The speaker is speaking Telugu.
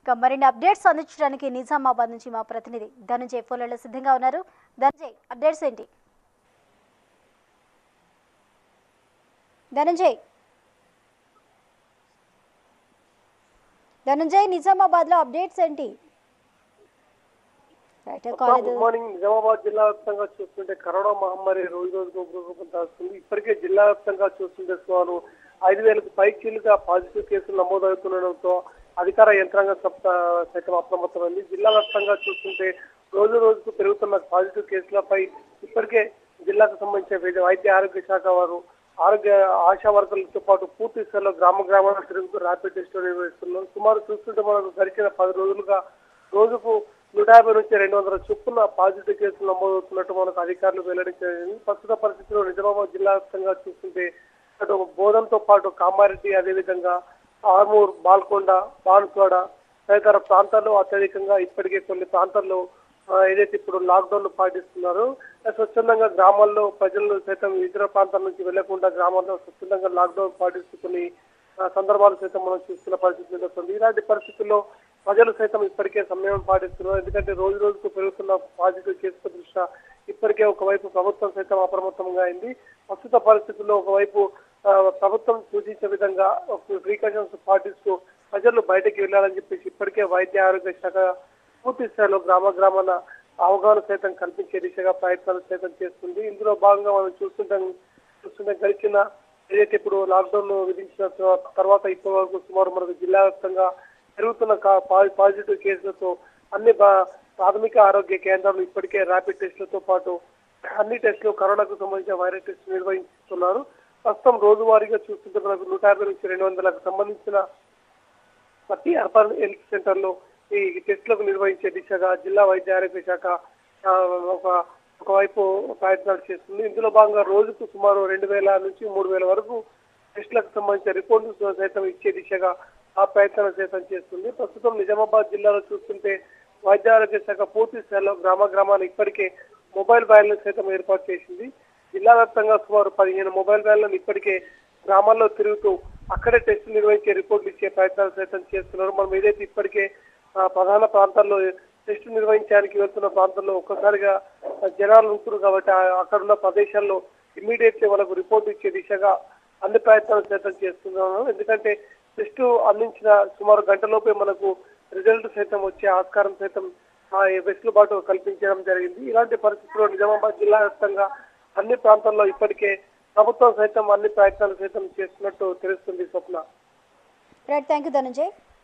ఇక మరిన్ని అప్డేట్స్ అందించడానికి నిజామాబాద్ నుంచి మా ప్రతినిధి ధనంజయ్ ఫోన్లలో సిద్ధంగా ఉన్నారు ధనంజయ్ అప్డేట్స్ ఏంటి ధనంజయ్ ధనంజయ్ నిజామాబాద్ లో అప్డేట్స్ ఏంటి రైట్ కాలేదు గుడ్ మార్నింగ్ నిజామాబాద్ జిల్లా వ్యాప్తంగా చూస్తుంటే కరోనా మహమ్మారి రోజు రోజుకు ఉగ్రరూపం దాల్చుతుంది ఇప్పటికే జిల్లా వ్యాప్తంగా చూస్తుంటే సుమారు ఐదు వేలకు పైచీలుగా పాజిటివ్ కేసులు నమోదవుతుండడంతో అధికార యంత్రాంగం సప్త సైతం అప్రమత్తమైంది జిల్లా వ్యాప్తంగా చూస్తుంటే రోజు రోజుకు పెరుగుతున్న పాజిటివ్ కేసులపై ఇప్పటికే జిల్లాకు సంబంధించిన వైద్య- వైద్య ఆరోగ్య శాఖ వారు ఆరోగ్య ఆశా వర్కర్లతో పాటు పూర్తి స్థాయిలో గ్రామ గ్రామాల్లో తిరుగుతూ ర్యాపిడ్ టెస్ట్ నిర్వహిస్తున్నారు సుమారు చూస్తుంటే మనకు గడిచిన పది రోజులుగా రోజుకు నూట యాభై నుంచి రెండు వందల చొప్పున పాజిటివ్ కేసులు నమోదవుతున్నట్టు మనకు అధికారులు వెల్లడించారు ప్రస్తుత పరిస్థితిలో నిజామాబాద్ జిల్లా వ్యాప్తంగా చూస్తుంటే అటు బోధంతో పాటు కామారెడ్డి అదేవిధంగా ఆర్మూర్ బాల్కొండ బాన్స్వాడ తదితర ప్రాంతాల్లో అత్యధికంగా ఇప్పటికే కొన్ని ప్రాంతాల్లో ఆ, ఏదైతే ఇప్పుడు లాక్డౌన్ పాటిస్తున్నారో స్వచ్ఛందంగా గ్రామాల్లో ప్రజలు సైతం ఇతర ప్రాంతాల నుంచి వెళ్లకుండా గ్రామాల్లో స్వచ్ఛందంగా లాక్డౌన్ పాటిస్తూ కొన్ని ఆ, సందర్భాలు సైతం మనం చూస్తున్న పరిస్థితి నెలకొంది ఇలాంటి పరిస్థితుల్లో ప్రజలు సైతం ఇప్పటికే సమయం పాటిస్తున్నారు ఎందుకంటే రోజు రోజుకు పెరుగుతున్న పాజిటివ్ కేసుల దృష్ట్యా ఇప్పటికే ఒకవైపు ప్రభుత్వం సైతం అప్రమత్తంగా అయింది ప్రస్తుత పరిస్థితుల్లో ఒకవైపు ఆ, ప్రభుత్వం సూచించే విధంగా ప్రికాషన్స్ పాటిస్తూ ప్రజలు బయటకు వెళ్లాలని చెప్పేసి ఇప్పటికే వైద్య ఆరోగ్య శాఖ పూర్తి స్థాయిలో గ్రామ గ్రామాన అవగాహన సైతం కల్పించే దిశగా ప్రయత్నాలు సైతం చేస్తుంది ఇందులో భాగంగా మనం చూస్తుంటాం చూస్తుంటే గడిచిన ఏదైతే ఇప్పుడు లాక్డౌన్ విధించిన తర్వా- తర్వాత ఇప్పటి వరకు సుమారు మనకు జిల్లా వ్యాప్తంగా పెరుగుతున్న కా- పా- పాజిటివ్ కేసులతో అన్ని బా- ప్రాథమిక ఆరోగ్య కేంద్రాలు ఇప్పటికే ర్యాపిడ్ టెస్టులతో పాటు అన్ని టెస్టులు కరోనాకు సంబంధించిన వైరస్ టెస్ట్ నిర్వహిస్తున్నారు ప్రస్తుతం రోజువారీగా చూస్తుంటే మనకు నూట యాభై నుంచి రెండు వందలకు సంబంధించిన ప్రతి అర్బన్ హెల్త్ సెంటర్ లో ఈ టెస్టులకు నిర్వహించే దిశగా జిల్లా వైద్య ఆరోగ్య శాఖ ఆ, ఒక ఒకవైపు ప్రయత్నాలు చేస్తుంది ఇందులో భాగంగా రోజుకు సుమారు రెండు వేల నుంచి మూడు వేల వరకు టెస్టులకు సంబంధించిన రిపోర్టు సైతం ఇచ్చే దిశగా ఆ ప్రయత్నాలు సైతం చేస్తుంది ప్రస్తుతం నిజామాబాద్ జిల్లాలో చూస్తుంటే వైద్య ఆరోగ్య శాఖ పూర్తి స్థాయిలో గ్రామ గ్రామాన్ని ఇప్పటికే మొబైల్ వ్యాన్లు సైతం ఏర్పాటు చేసింది జిల్లా వ్యాప్తంగా సుమారు పదిహేను మొబైల్ వ్యాన్లను ఇప్పటికే గ్రామాల్లో తిరుగుతూ అక్కడే టెస్ట్ నిర్వహించే రిపోర్ట్లు ఇచ్చే ప్రయత్నాలు సైతం చేస్తున్నారు మనం ఏదైతే ఇప్పటికే ఆ, ప్రధాన ప్రాంతాల్లో టెస్ట్ నిర్వహించడానికి వెళ్తున్న ప్రాంతాల్లో ఒక్కసారిగా ఆ, జనాలు ఉంటున్నారు కాబట్టి ఆ- అక్కడ ఉన్న ప్రదేశాల్లో ఇమ్మీడియట్లీ వాళ్ళకు రిపోర్ట్ ఇచ్చే దిశగా అన్ని ప్రయత్నాలు సైతం చేస్తున్నాను ఎందుకంటే టెస్ట్ అందించిన సుమారు గంటలోపే మనకు రిజల్ట్ సైతం వచ్చే ఆస్కారం సైతం ఆ వెసులుబాటు కల్పించడం జరిగింది ఇలాంటి పరిస్థితుల్లో నిజామాబాద్ జిల్లా వ్యాప్తంగా అన్ని ప్రాంతాల్లో ఇప్పటికే ప్రభుత్వం సైతం అన్ని ప్రయత్నాలు సైతం చేస్తున్నట్టు తెలుస్తుంది Swapna right thank you Dhananjay